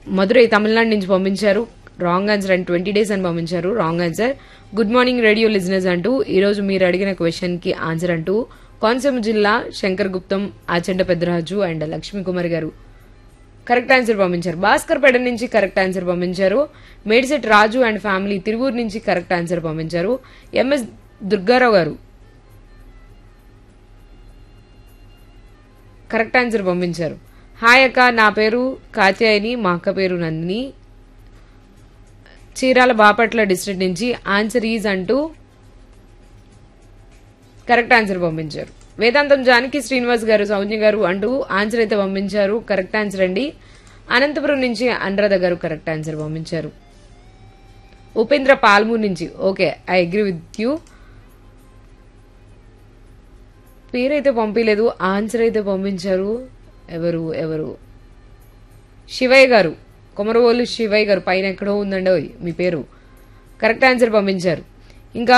మధురై తమిళనాడు నుంచి పంపించారు wrong answer and twenty days అని పంపించారు wrong answer good morning radio listeners అంటూ ఈరోజు మీరు అడిగిన క్వశ్చన్ కి ఆన్సర్ అంటూ కోనసీమ జిల్లా Shankar Guptam Achanta Peddaraju and Lakshmi Kumar garu correct answer పంపించారు భాస్కర్ పేట నుంచి కరెక్ట్ ఆన్సర్ పంపించారు మేడిసెట్ రాజు అండ్ ఫ్యామిలీ తిరువూరు నుంచి కరెక్ట్ ఆన్సర్ పంపించారు MS Durgarao garu correct answer పంపించారు హాయ్ అక్క నా పేరు కాత్యాయని మా అక్క పేరు నందిని చీరాల బాపట్ల డిస్ట్రిక్ట్ నుంచి ఆన్సర్ ఈజ్ అంటూ కరెక్ట్ ఆన్సర్ పంపించారు వేదాంతం జానకి శ్రీనివాస్ గారు సౌజ్ఞ గారు అంటూ ఆన్సర్ అయితే పంపించారు కరెక్ట్ ఆన్సర్ అండి అనంతపురం నుంచి అనురాధ గారు కరెక్ట్ ఆన్సర్ పంపించారు ఉపేంద్ర పాల్మూర్ నుంచి okay I agree with you పేరైతే పంపించలేదు ఆన్సర్ అయితే పంపించారు ఎవరు ఎవరు శివయ్య గారు కొమరవోలు శివయ్య గారు పైన ఎక్కడో ఉందండి ఓయ్ మీ పేరు కరెక్ట్ ఆన్సర్ పంపించారు ఇంకా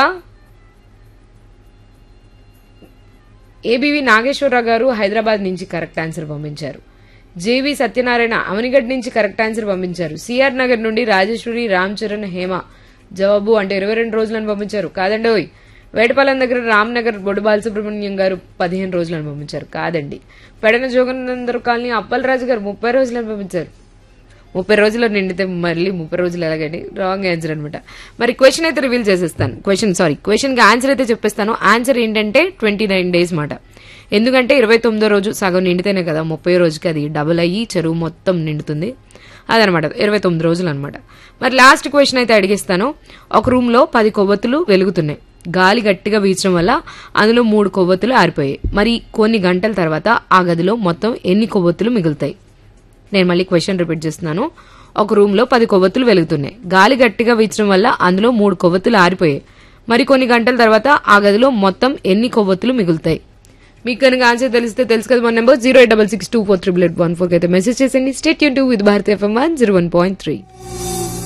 ఏబీవి నాగేశ్వరరావు గారు హైదరాబాద్ నుంచి కరెక్ట్ ఆన్సర్ పంపించారు జేవి సత్యనారాయణ అవనిగడ్ నుంచి కరెక్ట్ ఆన్సర్ పంపించారు సిఆర్ నగర్ నుండి రాజేశ్వరి రామ్ చరణ్ హేమ జవాబు అంటే ఇరవై రెండు రోజులని పంపించారు కాదండి ఓయ్ వేటపాలెం దగ్గర రామ్నగర్ బొడు బాలసుబ్రహ్మణ్యం గారు పదిహేను రోజులని పంపించారు కాదండి పెడన జోగనందరు కాలనీ అప్పలరాజు గారు ముప్పై రోజులని పంపించారు ముప్పై రోజుల్లో నిండితే మళ్ళీ ముప్పై రోజులు ఎలాగండి రాంగ్ ఆన్సర్ అనమాట మరి క్వశ్చన్ అయితే రివీల్ చేసేస్తాను క్వశ్చన్ సారీ క్వశ్చన్ కి ఆన్సర్ అయితే చెప్పేస్తాను ఆన్సర్ ఏంటంటే ట్వంటీ నైన్ డేస్ మాట ఎందుకంటే ఇరవై తొమ్మిదో రోజు సగం నిండితేనే కదా ముప్పై రోజుకి అది డబుల్ అయ్యి చెరువు మొత్తం నిండుతుంది అదనమాట ఇరవై తొమ్మిది రోజులు అనమాట మరి లాస్ట్ క్వశ్చన్ అయితే అడిగిస్తాను ఒక రూమ్ లో పది కొవ్వొత్తులు వెలుగుతున్నాయి గాలి గట్టిగా వీచడం వల్ల అందులో మూడు కొవ్వొత్తులు ఆరిపోయాయి మరి కొన్ని గంటల తర్వాత ఆ గదిలో మొత్తం ఎన్ని కొవ్వొత్తులు మిగులుతాయి నేను మళ్ళీ క్వశ్చన్ రిపీట్ చేస్తున్నాను ఒక రూమ్ లో పది కొవ్వొత్తులు వెలుగుతున్నాయి గాలి గట్టిగా వీచడం వల్ల అందులో మూడు కొవ్వొత్తులు ఆరిపోయాయి మరి కొన్ని గంటల తర్వాత ఆ గదిలో మొత్తం ఎన్ని కొవ్వొత్తులు మిగులుతాయి మీకు కనుక ఆన్సర్ తెలిస్తే తెలుసు కదా మన number zero eight double six two four triple eight one four అయితే మెసేజ్ చేసండి స్టేట్ యూన్ to with Bharat FM one zero one point three